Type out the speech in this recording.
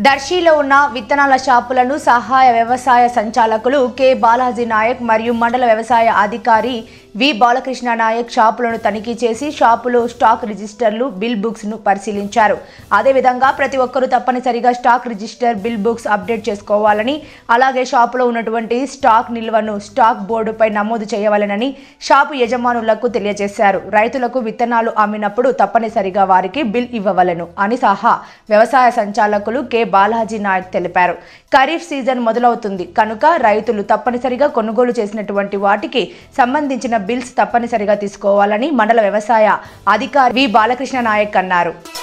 దర్శిలో ఉన్న విత్తనాల షాపులను సహాయ వ్యవసాయ సంచాలకులు కె బాలాజీ నాయక్ మరియు మండల వ్యవసాయ అధికారి వి బాలకృష్ణ నాయక్ షాపులను తనిఖీ చేసి షాపులో స్టాక్ రిజిస్టర్లు బిల్ బుక్స్ ను పరిశీలించారు అదేవిధంగా ప్రతి ఒక్కరూ తప్పనిసరిగా stock register bill books update చేసుకోవాలని అలాగే షాపులో ఉన్నటువంటి స్టాక్ నిల్వను స్టాక్ బోర్డుపై నమోదు చేయవాలనని షాపు యజమానులకు తెలియజేశారు రైతులకు విత్తనాలు అమ్మినప్పుడు తప్పనిసరిగా వారికి బిల్ ఇవ్వవలెను అని సహా వ్యవసాయ సంచాలకులు కె బాలాజీ నాయక్ తెలిపారు ఖరీఫ్ సీజన్ మొదలవుతుంది కనుక రైతులు తప్పనిసరిగా కొనుగోలు చేసినటువంటి వాటికి సంబంధించిన బిల్స్ తప్పనిసరిగా తీసుకోవాలని మండల వ్యవసాయ అధికారి వి బాలకృష్ణ నాయక్ అన్నారు